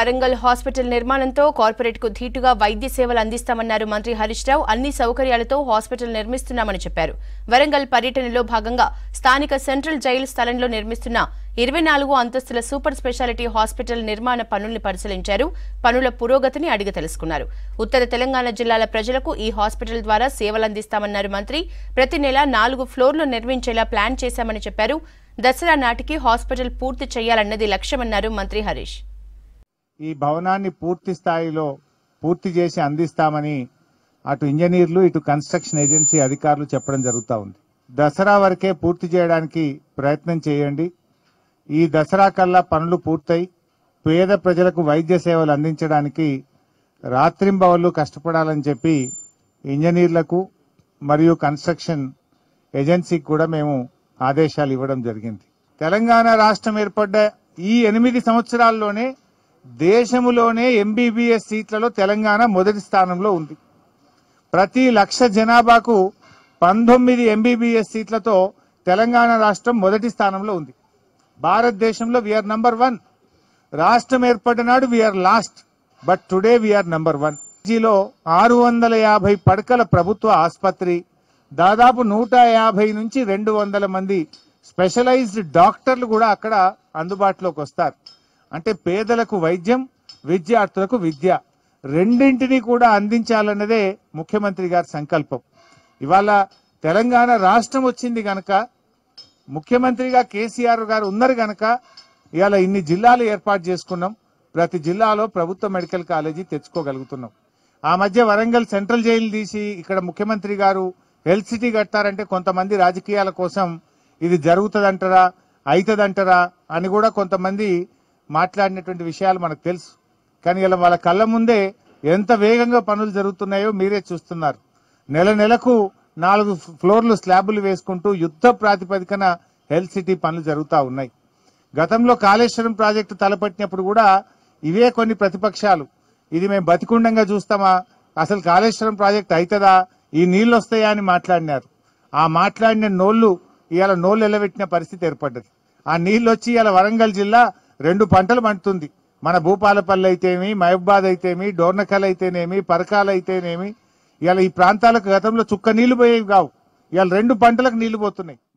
Warangal hospital నిర్మాణంతో corporate కు ధీటుగా వైద్య సేవలు అందిస్తామన్నారు మంత్రి హరీష్ రావు అన్ని సౌకర్యాలతో హాస్పిటల్ నిర్మిస్తున్నామని చెప్పారు వరంగల్ పర్యటనలో భాగంగా స్థానిక సెంట్రల్ జైలు స్థలంలో నిర్మిస్తున్న ఇరవై నాలుగు అంతస్తుల సూపర్ స్పెషాలిటీ హాస్పిటల్ నిర్మాణ పనుల్ని పరిశీలించారు పనుల పురోగతిని అడిగి తెలుసుకున్నారు ఉత్తర తెలంగాణ జిల్లాల ప్రజలకు ఈ హాస్పిటల్ ద్వారా సేవలందిస్తామన్నారు మంత్రి ప్రతి నెల నాలుగు ఫ్లోర్లు నిర్మించేలా ప్లాన్ చేశామని చెప్పారు దసరా నాటికి హాస్పిటల్ పూర్తి చేయాలన్నది లక్ష్యమన్నారు మంత్రి హరీష్ ఈ భవనాన్ని పూర్తి స్థాయిలో పూర్తి చేసి అందిస్తామని అటు ఇంజనీర్లు ఇటు కన్స్ట్రక్షన్ ఏజెన్సీ అధికారులు చెప్పడం జరుగుతూ ఉంది దసరా వరకే పూర్తి చేయడానికి ప్రయత్నం చేయండి ఈ దసరా కల్లా పనులు పూర్తయి పేద ప్రజలకు వైద్య సేవలు అందించడానికి రాత్రింబవళ్ళు కష్టపడాలని చెప్పి ఇంజనీర్లకు మరియు కన్స్ట్రక్షన్ ఏజెన్సీకి కూడా మేము ఆదేశాలు ఇవ్వడం జరిగింది తెలంగాణ రాష్ట్రం ఏర్పడ్డ ఈ ఎనిమిది సంవత్సరాల్లోనే దేశములోనే ఎంబీబీఎస్ సీట్లలో తెలంగాణ మొదటి స్థానంలో ఉంది ప్రతి లక్ష జనాభాకు పంతొమ్మిది ఎంబీబీఎస్ సీట్లతో తెలంగాణ రాష్ట్రం మొదటి స్థానంలో ఉంది భారతదేశంలో వీఆర్ నంబర్ వన్ రాష్ట్రం ఏర్పడిన నాడు we're lost but today we're number one లో ఆరు వందల యాభై పడకల ప్రభుత్వ ఆసుపత్రి దాదాపు నూట యాభై నుంచి రెండు వందల మంది స్పెషలైజ్డ్ డాక్టర్లు కూడా అక్కడ అందుబాటులోకి వస్తారు అంటే పేదలకు వైద్యం విద్యార్థులకు విద్య రెండింటినీ కూడా అందించాలన్నదే ముఖ్యమంత్రి గారి సంకల్పం ఇవాళ తెలంగాణ రాష్ట్రం వచ్చింది గనక ముఖ్యమంత్రిగా కేసీఆర్ గారు ఉన్నారు గనక ఇవాళ ఇన్ని జిల్లాలు ఏర్పాటు చేసుకున్నాం ప్రతి జిల్లాలో ప్రభుత్వ మెడికల్ కాలేజీ తెచ్చుకోగలుగుతున్నాం ఆ మధ్య వరంగల్ సెంట్రల్ జైలు తీసి ఇక్కడ ముఖ్యమంత్రి గారు హెల్త్ సిటీ కట్టారంటే కొంతమంది రాజకీయాల కోసం ఇది జరుగుతుందంటారా అవుతుందంటారా అని కూడా కొంతమంది మాట్లాడినటువంటి విషయాలు మనకు తెలుసు కానీ ఇలా వాళ్ళ కళ్ళ ముందే ఎంత వేగంగా పనులు జరుగుతున్నాయో మీరే చూస్తున్నారు నెల నెలకు నాలుగు ఫ్లోర్లు స్లాబులు వేసుకుంటూ యుద్ధ ప్రాతిపదికన హెల్త్ సిటీ పనులు జరుగుతూ ఉన్నాయి గతంలో కాళేశ్వరం ప్రాజెక్టు తలపట్టినప్పుడు కూడా ఇవే కొన్ని ప్రతిపక్షాలు ఇది మేము బతికుండంగా చూస్తామా అసలు కాళేశ్వరం ప్రాజెక్ట్ అవుతుందా ఈ నీళ్లు వస్తాయా అని మాట్లాడినారు ఆ మాట్లాడిన నోళ్లు ఇవాళ నోళ్లు ఎల్లబెట్టిన పరిస్థితి ఏర్పడ్డది ఆ నీళ్లు వచ్చి ఇవాళ వరంగల్ జిల్లా రెండు పంటలు పండుతుంది మన భూపాలపల్లి అయితేమి మహబాద్ అయితేమి డోర్నకల్ అయితేనేమి పరకాల అయితేనేమి ఇవాళ ఈ ప్రాంతాలకు గతంలో చుక్క నీళ్లు పోయేవి కావు ఇవాళ రెండు పంటలకు నీళ్లు పోతున్నాయి